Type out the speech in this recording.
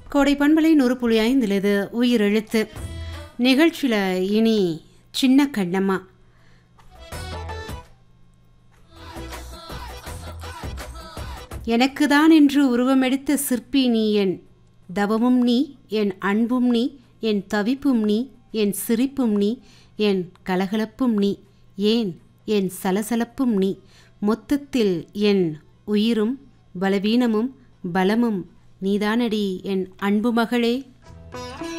கோடை பண்பலை நூறு புள்ளி ஐந்தில் இது உயிரெழுத்து நிகழ்ச்சியில் இனி சின்ன கண்ணம்மா எனக்குதான் என்று உருவமெடுத்த சிற்பி நீ என் தவமும் நீ என் அன்பும் நீ என் தவிப்பும் நீ என் சிரிப்பும் நீ என் கலகலப்பும் நீ ஏன் என் சலசலப்பும் நீ மொத்தத்தில் என் உயிரும் பலவீனமும் பலமும் நீதானடி என் அன்பு மகளே